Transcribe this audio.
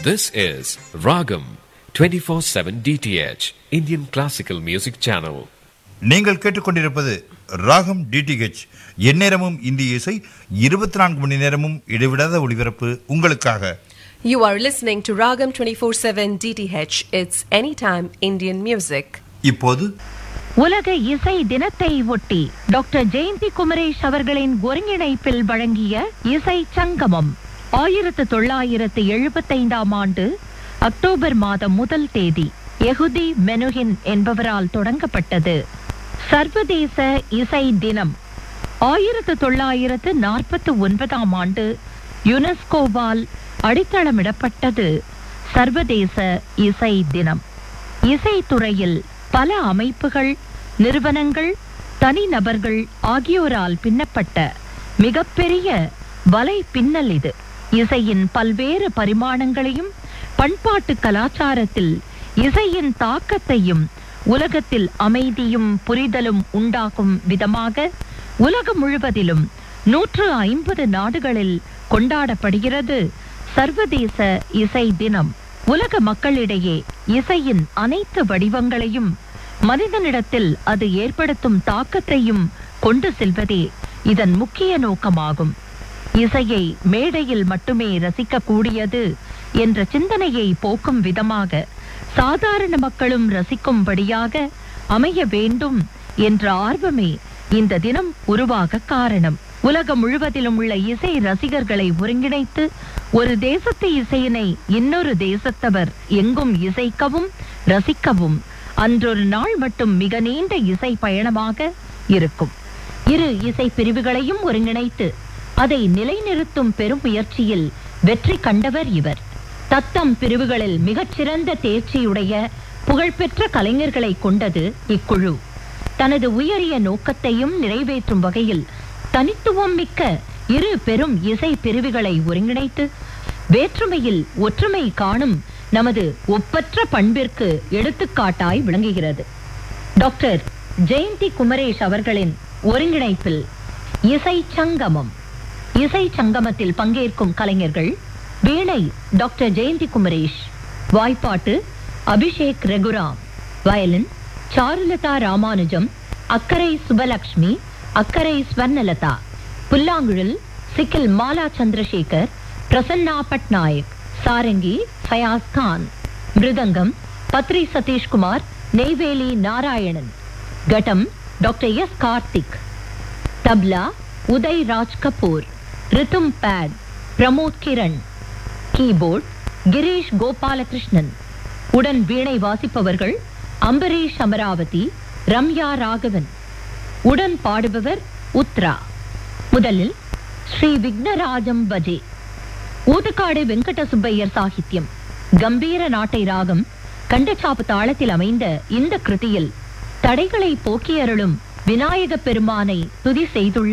This is Ragam 24/7 DTH Indian Classical Music Channel. நீங்கள் கேட்டுக்கொண்டிருப்பது ராகம் டிடிஹெச் எந்நேரமும் இந்திய இசை இருபத்தி நான்கு மணி நேரமும் இடைவிடாத ஒளிபரப்பு உங்களுக்காக You are listening to Ragam 24/7 DTH. It's anytime Indian music. இப்போது உலக இசை தினத்தை ஒட்டி டாக்டர் ஜெயந்தி குமரேஷ் அவர்களின் ஒருங்கிணைப்பில் வழங்கிய இசை சங்கமம் ஆயிரத்து தொள்ளாயிரத்து எழுபத்தைந்தாம் ஆண்டு அக்டோபர் மாதம் முதல் தேதி எகுதி மெனுஹின் என்பவரால் தொடங்கப்பட்டது சர்வதேச இசை தினம் ஆயிரத்து தொள்ளாயிரத்து நாற்பத்து ஒன்பதாம் ஆண்டு யுனெஸ்கோவால் அடித்தளமிடப்பட்டது சர்வதேச இசை தினம் இசைத்துறையில் பல அமைப்புகள் நிறுவனங்கள் தனிநபர்கள் ஆகியோரால் பின்னப்பட்ட மிகப்பெரிய வலை பின்னல் இது இசையின் பல்வேறு பரிமாணங்களையும் பண்பாட்டு கலாச்சாரத்தில் இசையின் தாக்கத்தையும் உலகத்தில் அமைதியும் புரிதலும் உண்டாகும் விதமாக உலகம் முழுவதிலும் நூற்று ஐம்பது நாடுகளில் கொண்டாடப்படுகிறது சர்வதேச இசை தினம் உலக மக்களிடையே இசையின் அனைத்து வடிவங்களையும் மனிதனிடத்தில் அது ஏற்படுத்தும் தாக்கத்தையும் கொண்டு செல்வதே இதன் முக்கிய நோக்கமாகும் இசையை மேடையில் மட்டுமே ரசிக்கக்கூடியது என்ற சிந்தனையை போக்கும் விதமாக சாதாரண மக்களும் ரசிக்கும்படியாக அமைய வேண்டும் என்ற ஆர்வமே இந்த தினம் உருவாக காரணம் உலகம் முழுவதிலும் உள்ள இசை ரசிகர்களை ஒருங்கிணைத்து ஒரு தேசத்து இசையினை இன்னொரு தேசத்தவர் எங்கும் இசைக்கவும் ரசிக்கவும் அன்றொரு நாள் மட்டும் மிக நீண்ட இசை பயணமாக இருக்கும் இரு இசை பிரிவுகளையும் ஒருங்கிணைத்து அதை நிலைநிறுத்தும் பெரும் முயற்சியில் வெற்றி கண்டவர் இவர் தத்தம் பிரிவுகளில் மிகச்சிறந்த தேர்ச்சியுடைய புகழ்பெற்ற கலைஞர்களை கொண்டது இக்குழு தனது உயரிய நோக்கத்தையும் நிறைவேற்றும் வகையில் தனித்துவம் மிக்க இரு பெரும் இசை பிரிவுகளை ஒருங்கிணைத்து வேற்றுமையில் ஒற்றுமை காணும் நமது ஒப்பற்ற பண்பிற்கு எடுத்துக்காட்டாய் விளங்குகிறது டாக்டர் ஜெயந்தி குமரேஷ் அவர்களின் ஒருங்கிணைப்பில் இசை சங்கமம் இசை சங்கமத்தில் பங்கேற்கும் கலைஞர்கள் வீணை டாக்டர் ஜெயந்தி குமரேஷ் வாய்ப்பாட்டு அபிஷேக் ரெகுராம் வயலின் சாருலதா ராமானுஜம் அக்கரை சுபலக்ஷ்மி அக்கரை ஸ்வர்ணலதா புல்லாங்குழல் Sikkil Mala Chandrasekar Prasanna Patnaik sarangi Fayaz Khan mridangam Badri Sathishkumar Neyveli Narayanan ghatam doctor S Karthik tabla Uday Raj Kapoor rhythm pad Pramod Kiran keyboard Girish Gopalakrishnan உடன் வீணை வாசிப்பவர்கள் அம்பரீஷ் அமராவதி ரம்யா ராகவன் உடன் பாடுபவர் உத்ரா முதலில் ஸ்ரீ விக்னராஜம் பஜே ஊதுக்காடு வெங்கட சுப்பையர் சாகித்யம் கம்பீர நாட்டை ராகம் கண்டச்சாப்பு தாளத்தில் அமைந்த இந்த கிருதியில் தடைகளை போக்கியருளும் விநாயகப் பெருமானை துதி செய்துள்ள